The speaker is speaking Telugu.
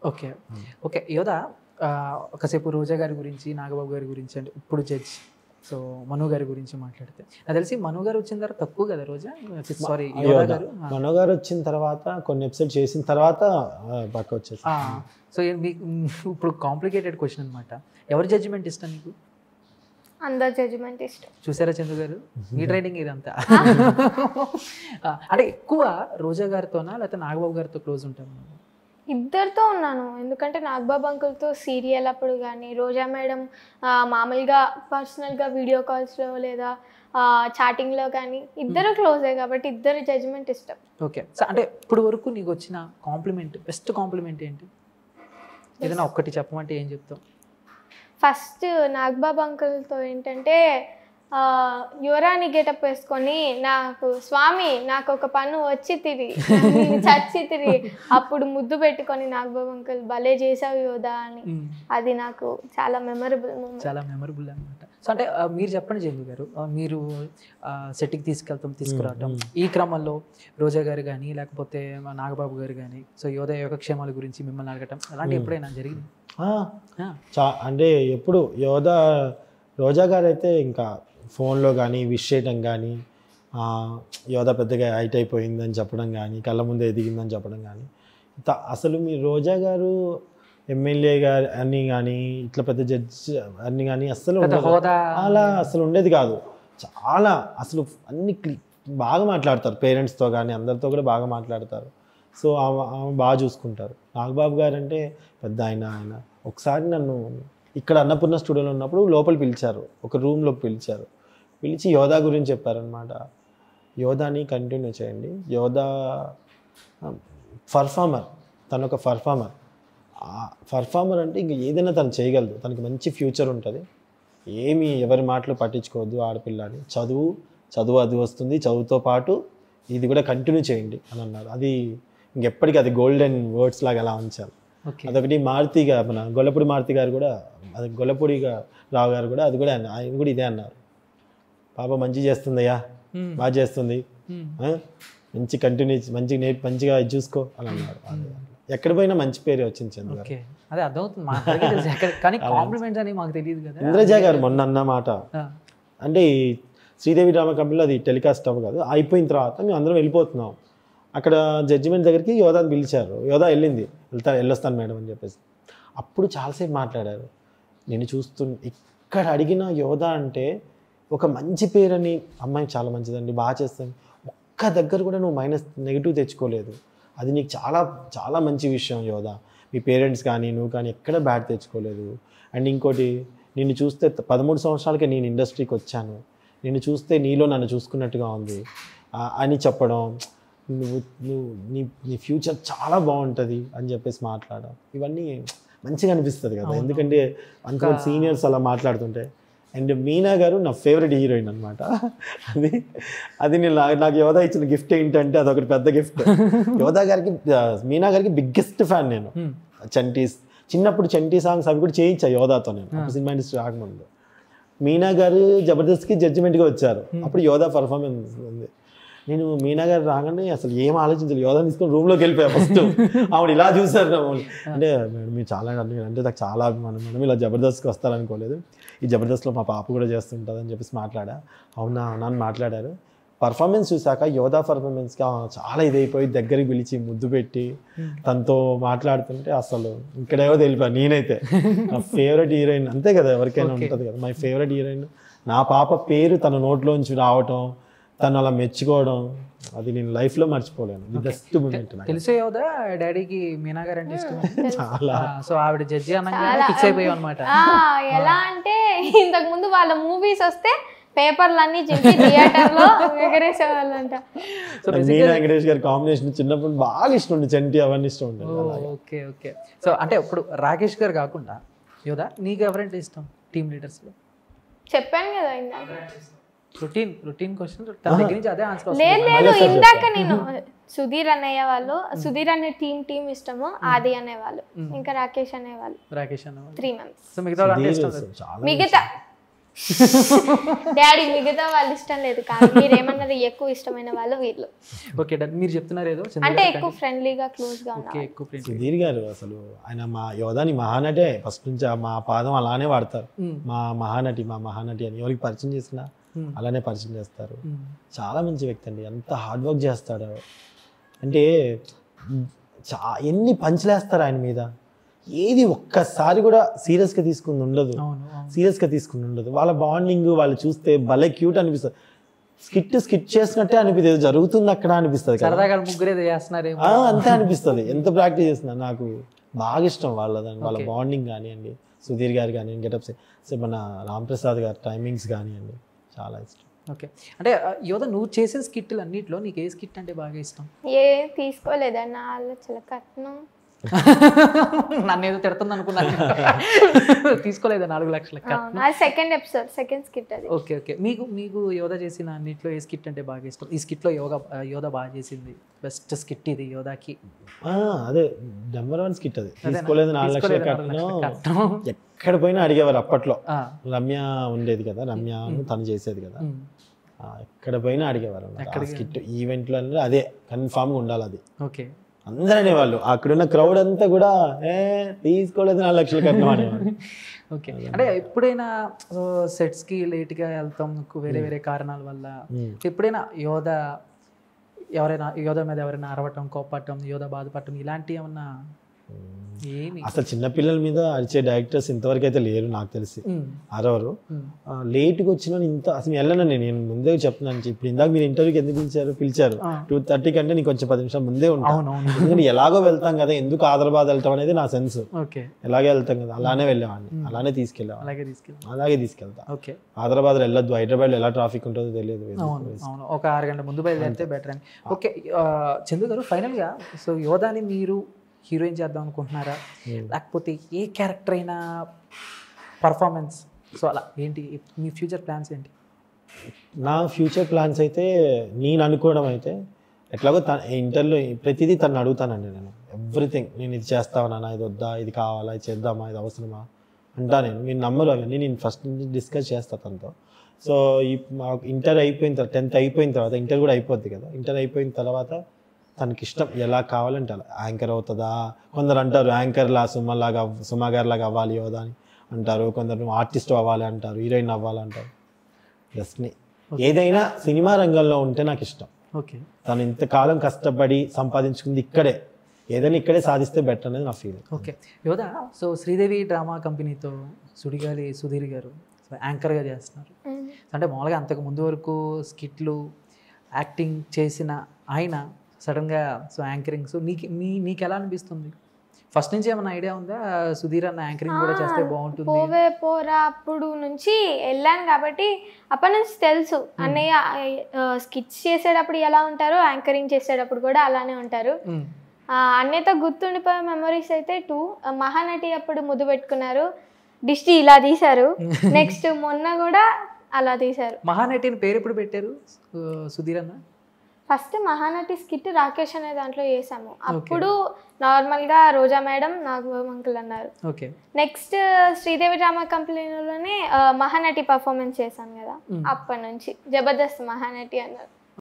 ఓకే ఓకే యోధ ఆ, ఒకసేపు రోజా గారి గురించి నాగబాబు గారి గురించి అంటే ఇప్పుడు జడ్జ్ సో మను గారి గురించి మాట్లాడితే నాకు తెలిసి మను గారు వచ్చిన తర్వాత తక్కువ కదా రోజా సారీ యోధా యోధా. గారు ఆ. మనో గారు వచ్చిన తర్వాత కొన్ని ఎపిసోడ్ చేసిన తర్వాత ఆ, పక్క వచ్చేసి ఆ, సో ఏ- మీకు ఇప్పుడు కాంప్లికేటెడ్ క్వశ్చన్ అనమాట ఎవరి జడ్జిమెంట్ ఇష్టం నీకు అందరు జడ్జిమెంట్ ఇష్టం చూసారా చంద్ర గారు మీ ట్రైనింగ్ ఇదంతా ఆ, అంటే ఎక్కువ రోజా గారితోనా లేకపోతే నాగబాబు గారితో క్లోజ్ ఉంటాను ఇద్దరితో ఉన్నాను ఎందుకంటే నాగబాబు అంకుల్తో సీరియల్ అప్పుడు కానీ రోజా మేడం ఆ, మామూలుగా పర్సనల్గా వీడియో కాల్స్లో లేదా చాటింగ్లో కానీ ఇద్దరు క్లోజే కాబట్టి ఇద్దరు జడ్జిమెంట్ ఇష్టం ఓకే సో అంటే ఇప్పుడు వరకు నీకు వచ్చిన కాంప్లిమెంట్ బెస్ట్ కాంప్లిమెంట్ ఏంటి ఏదైనా ఒక్కటి చెప్పమంటే ఏం చెప్తావు ఫస్ట్ నాగబాబు అంకుల్తో ఏంటంటే ఆ, యువరాణి గెటప్ వేసుకొని నాకు స్వామి నాకు ఒక పన్ను వచ్చి తిరి నేను చచ్చి తిరి అప్పుడు ముద్దు పెట్టుకొని నాగబాబు అంకుల్ భలే చేసావు యోధా అని అది నాకు చాలా మెమరబుల్ మూమెంట్ చాలా మెమరబుల్ అనమాట సో అంటే ఆ, మీరు చెప్పండి జంగు గారు ఆ, మీరు సెట్కి తీసుకెళ్తాం తీసుకురావటం ఈ క్రమంలో రోజా గారు కానీ లేకపోతే మా నాగబాబు గారు కానీ సో యోధ యోగక్షేమాల గురించి మిమ్మల్ని అడగటం అలాంటి ఎప్పుడైనా జరిగింది ఆ, చా అంటే ఎప్పుడు యోధా రోజా గారు అయితే ఇంకా ఫోన్లో కానీ విష్ చేయడం కానీ ఆ, యోధా పెద్దగా హైట్ అయిపోయిందని చెప్పడం కానీ కళ్ళ ముందే ఎదిగిందని చెప్పడం కానీ త- అసలు మీ రోజా గారు ఎమ్మెల్యే గారు అన్ని కానీ ఇట్లా పెద్ద జడ్జి అన్ని కానీ అస్సలు పెద్ద ఉండదు. హోదా అలా అసలు ఉండేది కాదు చాలా అసలు అన్ని క్లి- బాగా మాట్లాడతారు పేరెంట్స్తో కానీ అందరితో కూడా బాగా మాట్లాడతారు సో ఆమె ఆమె బాగా చూసుకుంటారు నాగబాబు గారు అంటే పెద్ద ఆయన ఆయన ఒకసారి నన్ను ఇక్కడ అన్నపూర్ణ స్టూడియోలో ఉన్నప్పుడు లోపల పిలిచారు ఒక రూమ్లోకి పిలిచారు పిలిచి యోధా గురించి చెప్పారనమాట యోధాని కంటిన్యూ చేయండి యోధా పర్ఫార్మర్ తను ఒక పర్ఫార్మర్ పర్ఫార్మర్ అంటే ఇంక ఏదైనా తను చేయగలదు తనకి మంచి ఫ్యూచర్ ఉంటుంది ఏమి ఎవరి మాటలు పట్టించుకోవద్దు ఆడపిల్ల అని చదువు చదువు అది వస్తుంది చదువుతో పాటు ఇది కూడా కంటిన్యూ చేయండి అని అన్నారు అది ఇంకెప్పటికీ అది గోల్డెన్ వర్డ్స్ లాగా అలా ఉంచాలి ఓకే అదొకటి మారుతిగా మన గొల్లపూడి మారుతి గారు కూడా అది గొల్లపూడిగా రావు గారు కూడా అది కూడా అన్న- ఆయన కూడా ఇదే అన్నారు పాప మంచి చేస్తుందయ్యా బాగా చేస్తుంది ఆ? మంచి కంటిన్యూ మంచి నేర్పి మంచిగా ఇది చూసుకో అని అన్నారు ఎక్కడ పోయినా మంచి పేరే వచ్చింది చంద్ర గారు ఓకే అదే అర్థమవుతుంది మా అందరికీ తెలుసు ఎక్కడ- కానీ కాంప్లిమెంట్స్ అని మాకు తెలియదు కదా ఇంద్రజ గారు మొన్న అన్న మాట ఆ, అంటే ఈ శ్రీదేవి డ్రామా కంపెనీలో అది టెలికాస్ట్ అవ్వ కాదు అయిపోయిన తర్వాత మేము అందరం వెళ్ళిపోతున్నాం అక్కడ జడ్జిమెంట్ దగ్గరికి యోధాని పిలిచారు యోధా వెళ్ళింది వెళ్తా వెళ్ళొస్తాను మేడం అని చెప్పేసి అప్పుడు చాలాసేపు మాట్లాడారు నేను చూస్తు ఇక్కడ అడిగిన యోధా అంటే ఒక మంచి పేరని అమ్మాయి చాలా మంచిదండి బాగా చేస్తాను ఒక్క దగ్గర కూడా నువ్వు మైనస్ నెగిటివ్ తెచ్చుకోలేదు అది నీకు చాలా చాలా మంచి విషయం యోధా మీ పేరెంట్స్ కానీ నువ్వు కానీ ఎక్కడ బ్యాడ్ తెచ్చుకోలేదు అండ్ ఇంకోటి నిన్ను చూస్తే పదమూడు సంవత్సరాలకే నేను ఇండస్ట్రీకి వచ్చాను నిన్ను చూస్తే నీలో నన్ను చూసుకున్నట్టుగా ఉంది ఆ, అని చెప్పడం నువ్వు నువ్వు నీ నీ ఫ్యూచర్ చాలా బాగుంటుంది అని చెప్పేసి మాట్లాడడం ఇవన్నీ మంచిగా అనిపిస్తుంది కదా ఎందుకంటే అంతమంది సీనియర్స్ అలా మాట్లాడుతుంటే అండ్ మీనా గారు నా ఫేవరెట్ హీరోయిన్ అనమాట అది అది నేను నా- నాకు యోధా ఇచ్చిన గిఫ్ట్ ఏంటంటే అదొకటి పెద్ద గిఫ్ట్ యోధా గారికి ఆ, మీనా గారికి బిగ్గెస్ట్ ఫ్యాన్ నేను హ్మ్. చంటీస్ చిన్నప్పుడు చంటీ సాంగ్స్ అవి కూడా చేయించా యోధాతో నేను అప్పుడు సినిమా ఇండస్ట్రీ రాకముందు మీనా గారు జబర్దస్త్కి జడ్జిమెంట్గా వచ్చారు అప్పుడు యోధా పర్ఫార్మెన్స్ ఉంది నేను మీనా గారు రాగానే అసలు ఏం ఆలోచించలేదు యోధా తీసుకొని రూమ్లోకి వెళ్ళిపోయా ఫస్ట్ ఆవిడ ఇలా చూసారు నా మమ్మల్ని. అంటే మేడం మీరు చాలా అంటే అంటే నాకు చాలా అభిమానం మేడం ఇలా జబర్దస్త్కి వస్తారనుకోలేదు ఈ జబర్దస్త్లో మా పాప కూడా చేస్తుంటుంది అని చెప్పేసి మాట్లాడా అవునా అవునా అని మాట్లాడారు పర్ఫార్మెన్స్ చూసాక యోధా పర్ఫార్మెన్స్కి చాలా ఇదైపోయి దగ్గరికి పిలిచి ముద్దు పెట్టి తనతో మాట్లాడుతుంటే అసలు ఇక్కడేవో తెలిపా నేనైతే నా ఫేవరెట్ హీరోయిన్ అంతే కదా ఎవరికైనా ఉంటుంది కదా మై ఫేవరెట్ హీరోయిన్ నా పాప పేరు తన నోట్లోంచి రావటం తను అలా మెచ్చుకోవడం అది నేను లైఫ్లో మర్చిపోలేను ది బెస్ట్ మూమెంట్ నాకు తెలిసే యోదా డాడీకి మీనా గారు అంటే ఇష్టం చాలా సో ఆవిడ జడ్జి అనగానే ఫిక్స్ అయిపోయాం అనమాట ఆ, ఎలా అంటే ఇంతకు ముందు వాళ్ళ మూవీస్ వస్తే పేపర్లన్నీ చింపి థియేటర్లో ఎగరేసేవాళ్ళంట సో మీనా వెంకటేష్ గారి కాంబినేషన్ చిన్నప్పుడు బాగా ఇష్టం ఉండే చంటి అవన్నీ ఇష్టం ఉండేది అలాగే ఓకే ఓకే సో అంటే ఇప్పుడు రాకేష్ గారు కాకుండా యోదా నీకు ఎవరంటే ఇష్టం టీమ్ లీడర్స్లో చెప్పాను కదా ఇందాక రొటీన్ రొటీన్ క్వశ్చన్ తన దగ్గర నుంచి అదే ఆన్సర్ లేదు లేదు ఇందాక నేను సుధీర్ అన్నయ్య వాళ్ళు సుధీర్ అనే టీం టీం ఇష్టము ఆది అనేవాళ్ళు ఇంకా రాకేష్ అనేవాళ్ళు రాకేష్ అన్న త్రీ మెంబర్స్ సో మిగతా వాళ్ళు అంటే ఇష్టం లేదు. చాలా మిగతా డాడీ మిగతా వాళ్ళు ఇష్టం లేదు కాదు మీరు ఏమన్నారు ఎక్కువ ఇష్టమైన వాళ్ళు వీళ్ళు ఓకే డన్ మీరు చెప్తున్నారు ఏదో చందు అంటే గారు ఎక్కువ ఫ్రెండ్లీగా క్లోజ్ గా ఓకే ఉన్నారు ఎక్కువ ఫ్రెండ్స్ సుధీర్ గారు అసలు ఆయన మా యోధాని మహానటే ఫస్ట్ నుంచి ఆ మా పాదం అలానే వాడతారు మా మహానటి మా మహానటి అని ఎవరికి పరిచయం చేసినా అలానే పరిచయం చేస్తారు చాలా మంచి వ్యక్తి అండి ఎంత హార్డ్ వర్క్ చేస్తాడు అంటే చా ఎన్ని పంచలేస్తారు ఆయన మీద ఏది ఒక్కసారి కూడా సీరియస్గా తీసుకుని ఉండదు అవును అవును సీరియస్గా తీసుకుని ఉండదు వాళ్ళ బాండింగ్ వాళ్ళు చూస్తే భలే క్యూట్ అనిపిస్తుంది స్కిట్ స్కిట్ చేసినట్టే అనిపిస్తుంది ఏదో జరుగుతుంది అక్కడ అనిపిస్తుంది కదా సరదాగా ముగ్గురు ఏదో చేస్తున్నారేమో ఆ, అంతే అనిపిస్తుంది ఎంత ప్రాక్టీస్ చేస్తున్నా నాకు బాగా ఇష్టం వాళ్ళదని వాళ్ళ బాండింగ్ కానివ్వండి సుధీర్ గారు కానివ్వండి గెటప్స్ మన రాంప్రసాద్ గారు టైమింగ్స్ కానివ్వండి చాలా ఇష్టం ఓకే అంటే ఆ, యోధ నువ్వు చేసే స్కిట్లు అన్నిట్లో నీకు ఏ స్కిట్ అంటే బాగా ఇష్టం ఏ తీసుకోలేదన్న ఆలోచన కట్నం నన్ను ఏదో తిడుతుంది అనుకున్నాను తీసుకోలేదా నాలుగు లక్షల అవును, అది సెకండ్ ఎపిసోడ్ సెకండ్ స్కిట్ అది ఓకే ఓకే మీకు మీకు యోధ చేసిన అన్నిట్లో ఏ స్కిట్ అంటే బాగా ఇష్టం ఈ స్కిట్లో యోగా యోధ బాగా చేసింది బెస్ట్ స్కిట్ ఇది యోధాకి ఆ, అదే నెంబర్ వన్ స్కిట్ అది తీసుకోలేదు నాలుగు లక్షల తీసుకోలేదు నాలుగు లక్షల కట్నం కట్నం. ఎక్కడ పోయినా అడిగేవారు అప్పట్లో ఆ, రమ్య ఉండేది కదా రమ్య తను చేసేది కదా ఉమ్, ఆ, ఎక్కడ పోయినా అడిగేవారు అన్నమాట. ఆ స్కిట్ ఈవెంట్లో అంటే అదే కన్ఫామ్గా ఉండాలి అది ఓకే అందరూ అనేవాళ్ళు అక్కడున్న క్రౌడ్ అంతా కూడా ఏ తీసుకోలేదు నాలుగు లక్షలు కట్నం అనేవాళ్ళు ఓకే అంటే ఎప్పుడైనా సెట్స్కి లేట్గా వెళ్తాం వేరే వేరే కారణాల వల్ల ఉమ్. ఎప్పుడైనా యోధ ఎవరైనా యోధ మీద ఎవరైనా అరవటం కోపడటం యోధ బాధపడటం ఇలాంటివి ఏమన్నా ఏమి అసలు చిన్నపిల్లల మీద అరిచే డైరెక్టర్స్ ఇంతవరకు అయితే లేరు నాకు తెలిసి ఉమ్, అరవరు ఉమ్, లేట్గా వచ్చిన ఇంత అసలు వెళ్ళనండి నేను ముందే చెప్తున్నాను ఇప్పుడు ఇందాక మీరు ఇంటర్వ్యూకి ఎందుకు పిలిచారు పిలిచారు ఆ. టూ థర్టీ కంటే నీకు కొంచెం పది నిమిషాలు ముందే ఉంటాను అవునవును ఎందుకంటే ఎలాగో వెళ్తాం కదా ఎందుకు ఆదరాబాద్ వెళ్తాం అనేది నా సెన్స్ ఓకే ఎలాగే వెళ్తాం కదా అలానే వెళ్ళేవాడిని అలానే తీసుకెళ్ళేవాడిని అలాగే తీసుకెళ్ళి అలాగే తీసుకెళ్తా ఓకే హైదరాబాద్ వెళ్ళొద్దు హైదరాబాద్ ఎలా ట్రాఫిక్ ఉంటుందో తెలియదు అవును అవును ఒక ఆరు గంటల ముందు బయలుదేరితే బెటర్ అని ఓకే ఆ, చందు గారు ఫైనల్గా సో యోధాని మీరు హీరోయిన్ చేద్దాం అనుకుంటున్నారా లేకపోతే ఏ క్యారెక్టర్ అయినా పర్ఫార్మెన్స్ సో అలా ఏంటి మీ ఫ్యూచర్ ప్లాన్స్ ఏంటి నా ఫ్యూచర్ ప్లాన్స్ అయితే నేను అనుకోవడం అయితే ఎట్లాగో తన ఇంటర్లో ప్రతిదీ తను అడుగుతానండి నేను ఎవ్రీథింగ్ నేను ఇది చేస్తావా నాన్న ఇది వద్దా ఇది కావాలా ఇది చేద్దామా ఇది అవసరమా అంటా నేను మీరు నమ్మరు అవన్నీ నేను ఫస్ట్ నుంచి డిస్కస్ చేస్తా తనతో సో ఈ మాకు ఇంటర్ అయిపోయిన తర్వాత టెన్త్ అయిపోయిన తర్వాత ఇంటర్ కూడా అయిపోద్ది కదా ఇంటర్ అయిపోయిన తర్వాత తనకి ఇష్టం ఎలా కావాలంటే అలా యాంకర్ అవుతుందా కొందరు అంటారు యాంకర్లా సుమలాగా సుమా గారిలాగా అవ్వాలి యోదా అని అంటారు కొందరు ఆర్టిస్ట్ అవ్వాలి అంటారు హీరోయిన్ అవ్వాలి అంటారు డెస్టినీ ఏదైనా సినిమా రంగంలో ఉంటే నాకు ఇష్టం ఓకే తను ఇంతకాలం కష్టపడి సంపాదించుకుంది ఇక్కడే ఏదైనా ఇక్కడే సాధిస్తే బెటర్ అనేది నా feeling okay Yodha so Sridevi drama కంపెనీతో సుడిగాలి సుధీర్ గారు సో యాంకర్గా చేస్తున్నారు ఉమ్. అంటే మామూలుగా అంతకు ముందు వరకు స్కిట్లు యాక్టింగ్ చేసిన ఆయన సడన్గా సో యాంకరింగ్ సో నీకు మీ నీకు ఎలా అనిపిస్తుంది ఫస్ట్ నుంచి ఏమైనా ఐడియా ఉందా సుధీర్ అన్న యాంకరింగ్ కూడా చేస్తే బాగుంటుంది పోవే పోరా అప్పుడు నుంచి వెళ్ళాను కాబట్టి అప్పటి నుంచి తెలుసు అన్నయ్య స్కిట్స్ చేసేటప్పుడు ఎలా ఉంటారో యాంకరింగ్ చేసేటప్పుడు కూడా అలానే ఉంటారు ఉమ్, ఆ, అన్నయ్యతో గుర్తుండిపోయే మెమరీస్ అయితే టూ మహానటి అప్పుడు ముద్దు పెట్టుకున్నారు దిష్టి ఇలా తీశారు నెక్స్ట్ మొన్న కూడా అలా తీశారు మహానటి అని పేరు ఎప్పుడు పెట్టారు సు- సుధీర్ అన్న ఫస్ట్ మహానటి స్కిట్ రాకేష్ అనే దాంట్లో చేసాము అప్పుడు నార్మల్గా రోజా మేడం నాకు అంకుల్ అన్నారు ఓకే నెక్స్ట్ శ్రీదేవి డ్రామా కంపెనీలోనే ఆ, మహానటి పర్ఫార్మెన్స్ చేశాను కదా Mm. అప్పటి నుంచి జబర్దస్త్ మహానటి అన్నారు